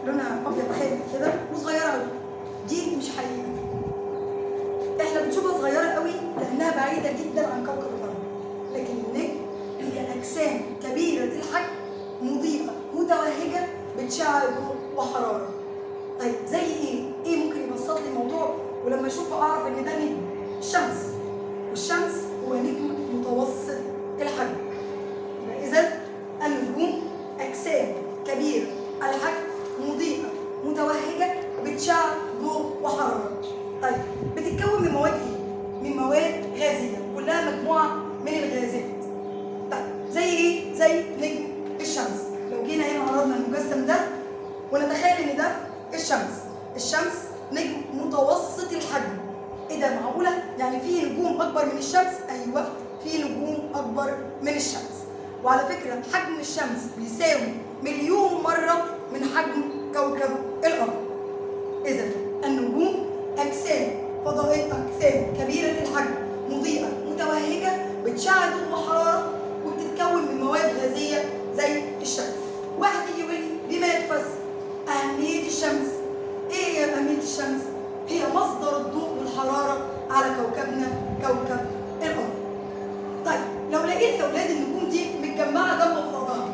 لونها ابيض خافت كده وصغيره قوي دي مش حقيقه احنا بنشوفها صغيره قوي لانها بعيده جدا عن كوكب الارض لكن النجم هي اجسام كبيره الحجم مضيئه متوهجه بتشع ضوء وحراره طيب زي ايه ايه ممكن يبسط لي الموضوع ولما اشوفه اعرف ان ده نجم الشمس والشمس هو نجم متوسط الحجم يبقى اذا النجوم اجسام كبيره الحجم مضيئه متوهجه بتشع ضوء وحراره طيب بتتكون من مواد ايه من مواد غازيه كلها مجموعه من الغازات طيب زي ايه زي نجم الشمس لو جينا هنا عرضنا المجسم ده ونتخيل ان ده الشمس الشمس نجم متوسط الحجم ايه ده معقوله يعني في نجوم اكبر من الشمس ايوه في نجوم اكبر من الشمس وعلى فكره حجم الشمس بيساوي مليون مره من حجم كوكب الارض اذا النجوم اجسام فضائيه اجسام كبيره الحجم مضيئه متوهجه بتشع ضوء وحراره وبتتكون من مواد غازيه زي الشمس واحد يجي يقول لي بما يتفسر اهميه الشمس ايه هي اهميه الشمس هي مصدر الضوء والحراره على كوكبنا كوكب الارض طيب لو لقيت يا اولاد النجوم دي متجمعه جنب بعضها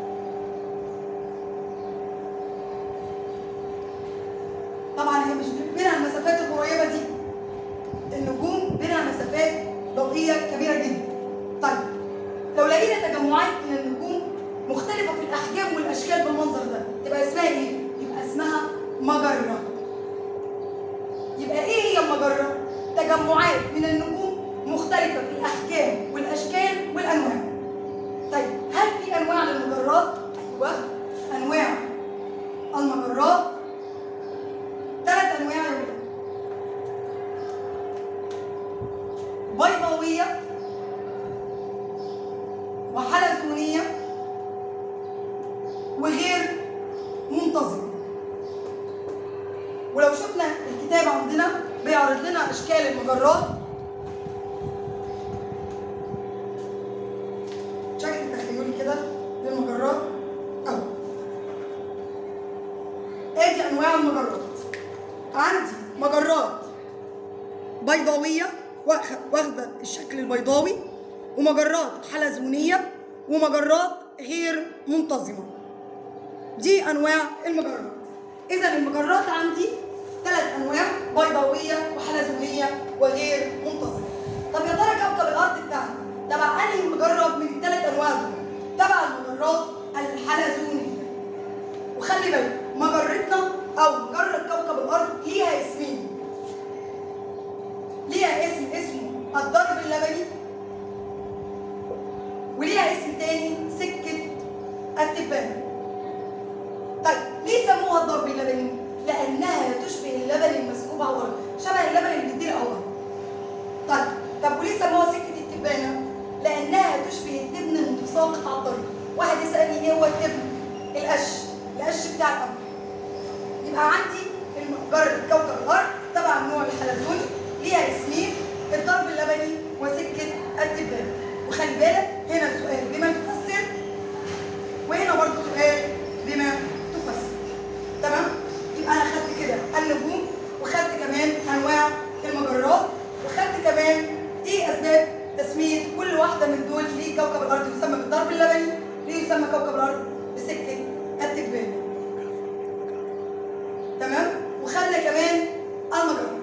طبعا هي مش بينها المسافات القريبه دي النجوم بينها مسافات ضوئيه كبيره جدا طيب لو لقينا تجمعات من النجوم مختلفه في الاحجام والاشكال بالمنظر ده تبقى اسمها ايه يبقى اسمها مجره يبقى ايه هي المجره تجمعات من النجوم مختلفه في الاحجام والاشكال والانواع طيب هل في انواع للمجرات ايوه انواع المجرات ثلاث انواع يا ولاد بيضاويه وحلزونيه وغير منتظمه ولو شفنا الكتاب عندنا بيعرض لنا اشكال المجرات شكل تخيلي كده للمجرات اهو ادي انواع المجرات عندي مجرات بيضاويه واخ- واخده الشكل البيضاوي ومجرات حلزونيه ومجرات غير منتظمه دي انواع المجرات اذا المجرات عندي ثلاث انواع بيضاويه وحلزونيه وغير منتظمه طب يا ترى كوكب الارض بتاعنا تبع انهي مجره من الثلاث انواع دول تبع المجرات الحلزونيه وخلي بالك مجرتنا او مجره كوكب الارض ليها اسمين ليها اسم اسمه الضرب اللبني وليها اسم تاني سكه التبانه طيب ليه سموها الضرب اللبني؟ لأنها تشبه اللبن المسكوب على الأرض، شبه اللبن اللي بيدير على الأرض. طيب طب وليه سموها سكة التبانة؟ لأنها تشبه التبن المتساقط على الطريق. واحد يسألني إيه هو التبن؟ القش، القش بتاع القمر. يبقى عندي مجرة كوكب الأرض تبع النوع الحلزوني ليها اسمين الضرب اللبني وسكة التبانة. وخلي بالك هنا السؤال بما تفسر وهنا برضه سؤال بما تفسر تمام يبقى انا خدت كده النجوم وخدت كمان انواع المجرات وخدت كمان ايه اسباب تسميه كل واحده من دول ليه كوكب الارض يسمى بالضرب اللبني ليه يسمى كوكب الارض بسكه التبانه تمام وخدنا كمان المجرات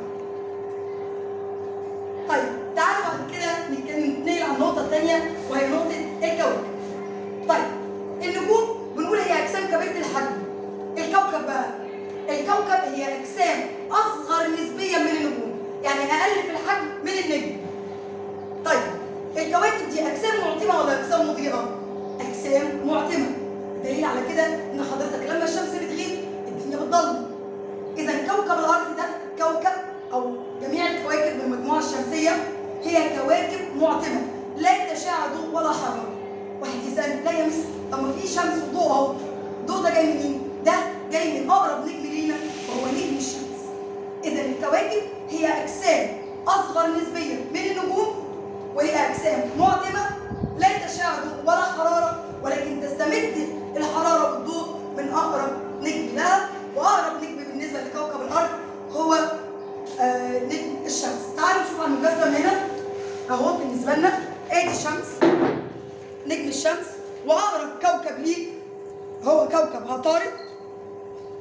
طيب تعالوا بعد كده نتكلم نتنقل على النقطه الثانيه وهي نقطه الكواكب طيب النجوم بنقول هي اجسام كبيره الحجم الكوكب بقى الكوكب هي اجسام اصغر نسبيا من النجوم يعني اقل في الحجم من النجم طيب الكواكب دي اجسام معتمه ولا اجسام مضيئه اجسام معتمه دليل على كده ان حضرتك لما الشمس بتغيب الدنيا بتضلم اذا كوكب الارض ده كوكب او جميع الكواكب من المجموعه الشمسيه هي كواكب معتمه لا تشع ضوء ولا حراره واحد يسأل لا يا مس طب ما في شمس وضوء اهو الضوء ده جاي منين؟ ده جاي من اقرب نجم لينا وهو نجم الشمس. اذا الكواكب هي اجسام اصغر نسبيا من النجوم وهي اجسام معتمه لا تشع ضوء ولا حراره ولكن تستمد الحراره والضوء من اقرب نجم لها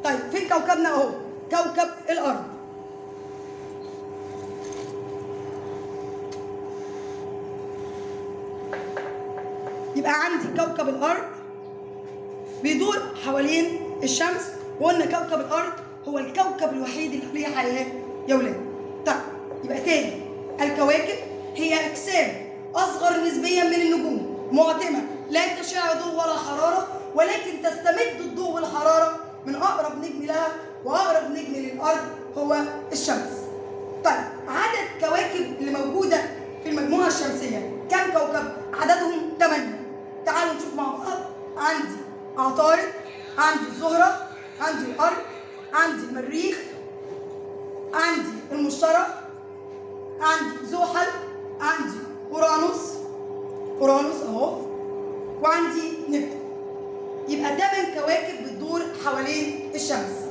طيب فين كوكبنا اهو كوكب الارض يبقى عندي كوكب الارض بيدور حوالين الشمس وقلنا كوكب الارض هو الكوكب الوحيد اللي عليه حياه يا ولاد طيب يبقى تاني الكواكب هي اجسام اصغر نسبيا من النجوم معتمه لا تشع ضوء ولا حراره ولكن تستمد الضوء والحراره من اقرب نجم لها واقرب نجم للارض هو الشمس طيب عدد كواكب اللي موجوده في المجموعه الشمسيه كم كوكب عددهم 8 تعالوا نشوف مع بعض عندي عطارد عندي الزهره عندي الارض عندي المريخ عندي المشتري عندي زحل عندي اورانوس اورانوس اهو وعندي نبتون يبقى ثمان كواكب بتدور حوالين الشمس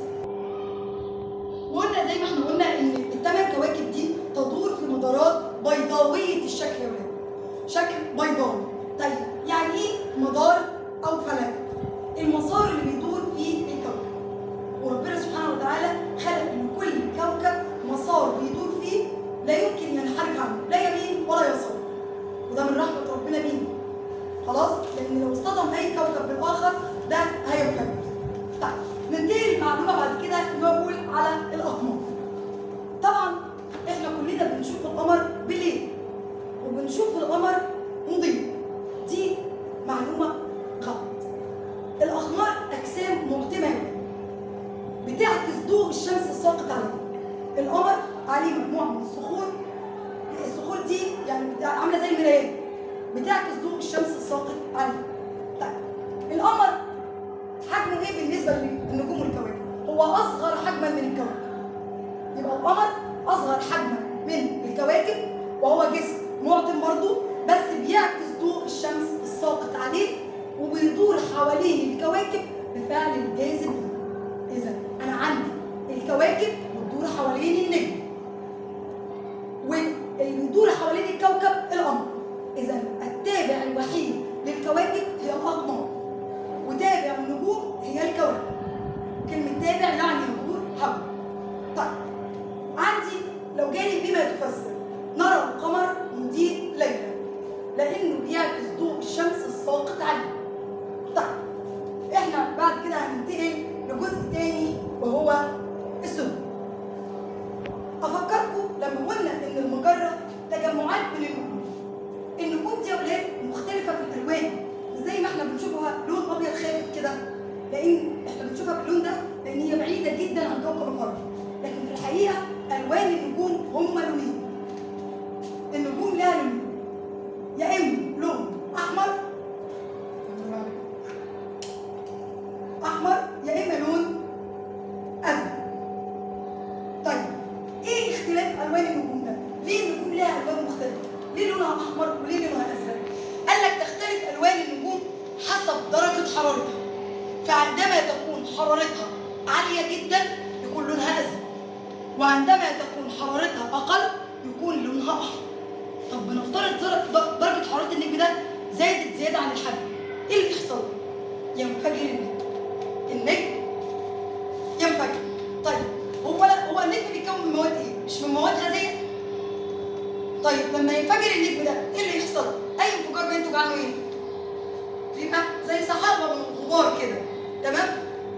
وقلنا زي ما احنا قلنا ان الثمان كواكب دي تدور في مدارات بيضاويه الشكل يا ولاد شكل بيضاوي طيب يعني ايه مدار او فلك المسار اللي بيدور فيه الكوكب وربنا سبحانه وتعالى خلق لكل كوكب مسار بيدور فيه لا يمكن ينحرف عنه لا يمين ولا يسار وده من رحمه ربنا بينا خلاص لان لو اصطدم اي كوكب بالاخر ده هينفجر طيب ننتقل المعلومه بعد كده نقول على الاقمار طبعا احنا كلنا بنشوف القمر بالليل وبنشوف القمر مضيء دي معلومه غلط الاقمار اجسام معتمه بتعكس ضوء الشمس الساقط عليه القمر عليه مجموعه من الصخور الصخور دي يعني عامله زي المرايه بتعكس ضوء الشمس الساقط عليه طيب القمر حجمه ايه بالنسبه للنجوم والكواكب هو اصغر حجما من الكواكب يبقى القمر اصغر حجما من الكواكب وهو جسم معتم برضه بس بيعكس ضوء الشمس الساقط عليه وبيدور حوالين الكواكب بفعل الجاذبيه اذا انا عندي الكواكب بتدور حوالين النجم واللي بيدور حوالين الكوكب القمر اذا التابع الوحيد للكواكب هي الاقمار وتابع النجوم هي الكواكب كلمه تابع يعني يدور حول طيب عندي لو جالي بما تفسر نرى القمر مضيء ليلا لانه بيعكس ضوء الشمس الساقط عليه طيب احنا بعد كده هننتقل لجزء تاني وهو السدود افكركم لما قلنا ان المجره تجمعات من النجوم النجوم دي يا ولاد مختلفه في الالوان مش زي ما احنا بنشوفها لون ابيض خافت كده لان احنا بنشوفها باللون ده لان هي بعيده جدا عن كوكب الارض لكن في الحقيقه الوان النجوم هم لونين النجوم لها لونين يا اما لون احمر احمر يا اما لون ازرق طيب ايه اختلاف الوان النجوم ده ليه النجوم لها الوان مختلفه ليه لونها احمر وليه لونها ازرق قال لك تختلف الوان النجوم حسب درجه حرارتها فعندما تكون حرارتها عاليه جدا يكون لونها ازرق وعندما تكون حرارتها اقل يكون لونها احمر طب بنفترض در- درجه حراره النجم ده زادت زياده عن الحد ايه اللي بيحصل ينفجر النجم النجم ينفجر طيب هو هو النجم بيتكون من مواد ايه مش من مواد غازيه طيب لما ينفجر النجم ده ايه اللي يحصل اي انفجار بينتج عنه ايه بيبقى زي سحابه من الغبار كده تمام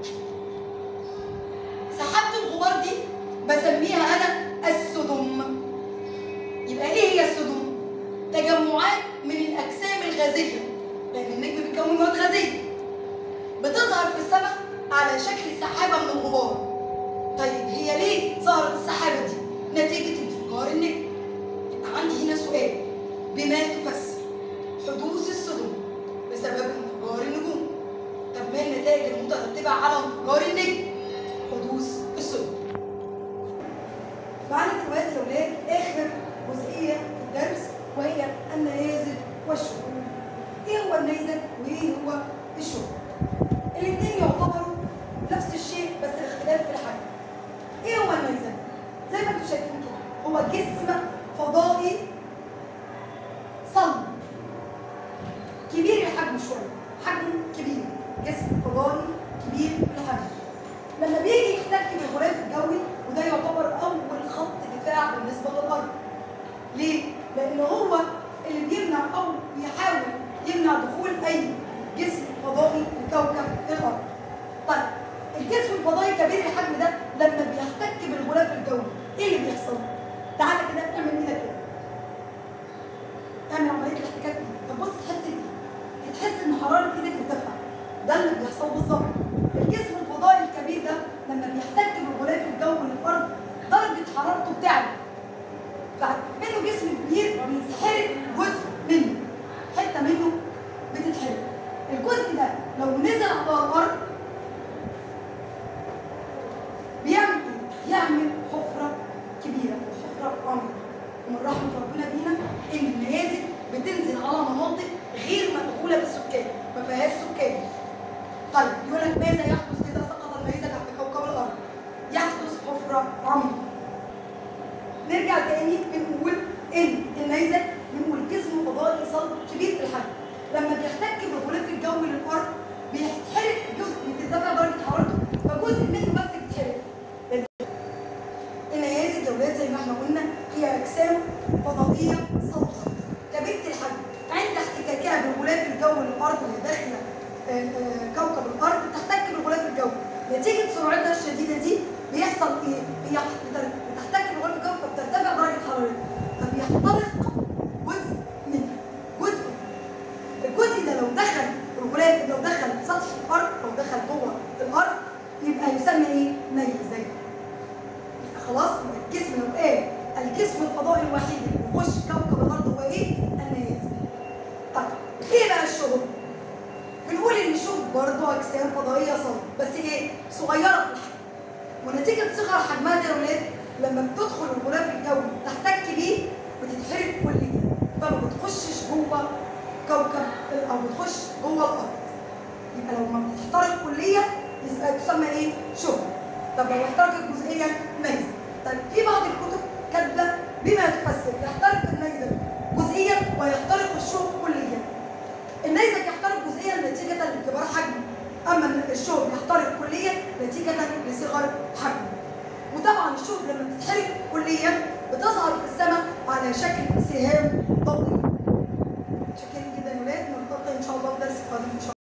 سحابه الغبار دي بسميها انا السدم يبقى ايه هي السدم تجمعات من الاجسام الغازيه لان النجم بيتكون من مواد غازيه بتظهر في السماء على شكل سحابه من الغبار طيب هي ليه ظهرت السحابه دي نتيجه انفجار النجم يبقى عندي هنا سؤال بما تفسر حدوث السدم بسبب انفجار النجوم طب ما النتائج المترتبه على انفجار النجم حدوث السدم معانا دلوقتي يا ولاد اخر جزئيه في الدرس وهي النيازك والشهب ايه هو النيزك وايه هو الشهب الاثنين يعتبروا نفس الشيء بس الاختلاف في الحجم ايه هو النيزك زي ما انتم شايفين كده هو جسم فضائي صلب كبير الحجم شويه حجمه كبير جسم فضائي كبير الحجم لما بيجي بيحتك بالغلاف الجوي وده يعتبر اول خط دفاع بالنسبه للارض ليه؟ لان هو اللي بيمنع او بيحاول يمنع دخول اي جسم فضائي لكوكب الارض طيب الجسم الفضائي كبير الحجم ده لما بيحتك بالغلاف الجوي ايه اللي بيحصل؟ تعالى كده اعمل ايدك كده اعمل عمليه الاحتكاك دي طب بص تحس ايه؟ تحس ان حراره ايدك ارتفعت ده اللي بيحصل بالظبط الجسم الفضائي الكبير ده لما بيحتك بالغلاف الجوي للارض درجه حرارته بتعلى فمنه جسم كبير بيتحرق جزء منه حته منه بتتحرق الجزء ده لو نزل على الارض بيعمل ايه؟ يعمل حفره كبيره حفره عميقه ومن رحمه ربنا بينا ان النيازك بتنزل على مناطق غير مأهوله بالسكان ما فيهاش سكان طيب يقول لك ماذا يحدث اذا سقط النيزك تحت كوكب الارض؟ يحدث حفره عميقه نرجع تاني بنقول ان النيزك بنقول جسم فضائي صلب كبير في الحجم لما بيحتك بالغلاف الجوي للارض بيتحرق جزء بترتفع درجه حرارته فجزء منه بس بيتحرق النيازك يا ولاد زي ما احنا قلنا هي اجسام فضائيه صلبه كبيره الحجم عند احتكاكها بالغلاف الجوي للارض وهي داخله آه، آه، كوكب الارض تحتك بالغلاف الجوي نتيجه سرعتها الشديده دي بيحصل ايه؟ بيح- بتر- بتحتك بالغلاف الجوي فبترتفع درجه حرارتها فبيخترق جزء منها جزء الجزء ده لو دخل الغلاف لو دخل سطح الارض او دخل جوه الارض يبقى يسمى ايه؟ نيزك خلاص يبقى الجسم لو قال الجسم الفضائي الوحيد اللي بيخش كوكب الارض هو ايه؟ النيازك طيب ايه بقى الشهب؟ بنقول ان الشهب برضه اجسام فضائيه صلبه بس ايه؟ صغيره في الحجم ونتيجه صغر حجمها ده يا ولاد لما بتدخل الغلاف الجوي تحتك بيه بتتحرق كليا فما بتخشش جوه كوكب ال- او بتخش جوه الارض يبقى لو ما بتحترق كليا يبقى تسمى ايه؟ شهب طب لو احترقت جزئيا نيزك طيب في بعض الكتب كاتبه بما تفسر يحترق النيزك جزئيا ويحترق الشهب كليا النيزك يحترق جزئيا نتيجه لكبار حجمه اما الشهب يحترق كليا نتيجه لصغر حجمه وطبعا الشهب لما بتتحرق كليا بتظهر في السماء على شكل سهام ضوئي شكرا جدا يا ولاد نلتقي ان شاء الله في درس قادم ان شاء الله